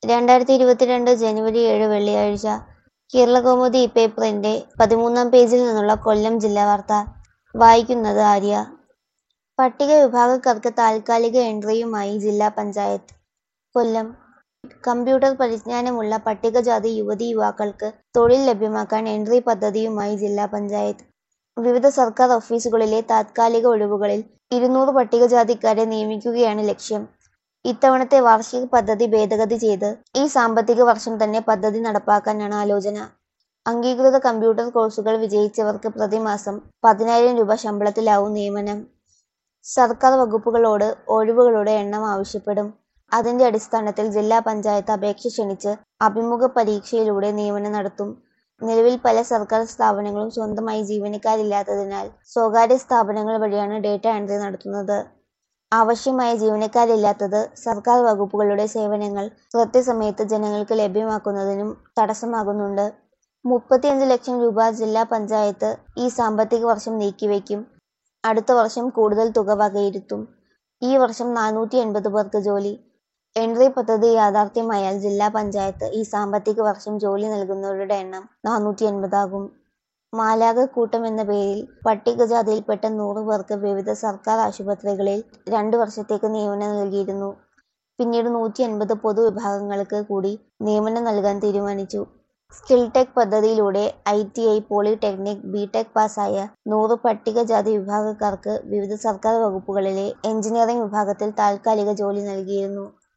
രണ്ടായിരത്തി ഇരുപത്തിരണ്ട് ജനുവരി ഏഴ് വെള്ളിയാഴ്ച കേരളകൗമുദി പേപ്പറിന്റെ പതിമൂന്നാം പേജിൽ നിന്നുള്ള കൊല്ലം ജില്ലാ വാർത്ത വായിക്കുന്നത് ആര്യ പട്ടിക വിഭാഗക്കാർക്ക് താൽക്കാലിക എൻട്രിയുമായി ജില്ലാ പഞ്ചായത്ത് കൊല്ലം കമ്പ്യൂട്ടർ പരിജ്ഞാനമുള്ള പട്ടികജാതി യുവതി യുവാക്കൾക്ക് തൊഴിൽ ലഭ്യമാക്കാൻ എൻട്രി പദ്ധതിയുമായി ജില്ലാ പഞ്ചായത്ത് വിവിധ സർക്കാർ ഓഫീസുകളിലെ താത്കാലിക ഒഴിവുകളിൽ ഇരുന്നൂറ് പട്ടികജാതിക്കാരെ നിയമിക്കുകയാണ് ലക്ഷ്യം ഇത്തവണത്തെ വാർഷിക പദ്ധതി ഭേദഗതി ചെയ്ത് ഈ സാമ്പത്തിക വർഷം തന്നെ പദ്ധതി നടപ്പാക്കാനാണ് ആലോചന അംഗീകൃത കമ്പ്യൂട്ടർ കോഴ്സുകൾ വിജയിച്ചവർക്ക് പ്രതിമാസം പതിനായിരം രൂപ ശമ്പളത്തിലാവും നിയമനം സർക്കാർ വകുപ്പുകളോട് ഒഴിവുകളുടെ എണ്ണം ആവശ്യപ്പെടും അതിന്റെ അടിസ്ഥാനത്തിൽ ജില്ലാ പഞ്ചായത്ത് അപേക്ഷ ക്ഷണിച്ച് അഭിമുഖ പരീക്ഷയിലൂടെ നിയമനം നടത്തും നിലവിൽ പല സർക്കാർ സ്ഥാപനങ്ങളും സ്വന്തമായി ജീവനക്കാരില്ലാത്തതിനാൽ സ്വകാര്യ സ്ഥാപനങ്ങൾ വഴിയാണ് ഡേറ്റ എൻട്രി നടത്തുന്നത് ആവശ്യമായ ജീവനക്കാരില്ലാത്തത് സർക്കാർ വകുപ്പുകളുടെ സേവനങ്ങൾ കൃത്യസമയത്ത് ജനങ്ങൾക്ക് ലഭ്യമാക്കുന്നതിനും തടസ്സമാകുന്നുണ്ട് മുപ്പത്തിയഞ്ച് ലക്ഷം രൂപ ജില്ലാ പഞ്ചായത്ത് ഈ സാമ്പത്തിക വർഷം നീക്കിവെക്കും അടുത്ത വർഷം കൂടുതൽ തുക വകയിരുത്തും ഈ വർഷം നാനൂറ്റി എൺപത് പേർക്ക് ജോലി എൻട്രി പദ്ധതി യാഥാർത്ഥ്യമായാൽ ജില്ലാ പഞ്ചായത്ത് ഈ സാമ്പത്തിക വർഷം ജോലി നൽകുന്നവരുടെ എണ്ണം നാനൂറ്റി എൺപതാകും മാലാക കൂട്ടം എന്ന പേരിൽ പട്ടികജാതിയിൽപ്പെട്ട നൂറ് പേർക്ക് വിവിധ സർക്കാർ ആശുപത്രികളിൽ രണ്ടു വർഷത്തേക്ക് നിയമനം നൽകിയിരുന്നു പിന്നീട് നൂറ്റി എൺപത് പൊതുവിഭാഗങ്ങൾക്ക് കൂടി നിയമനം നൽകാൻ തീരുമാനിച്ചു സ്കിൽ ടെക് പദ്ധതിയിലൂടെ I T I polytechnic B tech പാസ്സായ നൂറ് പട്ടികജാതി വിഭാഗക്കാർക്ക് വിവിധ സർക്കാർ വകുപ്പുകളിലെ എഞ്ചിനീയറിംഗ് വിഭാഗത്തിൽ താൽക്കാലിക ജോലി നൽകിയിരുന്നു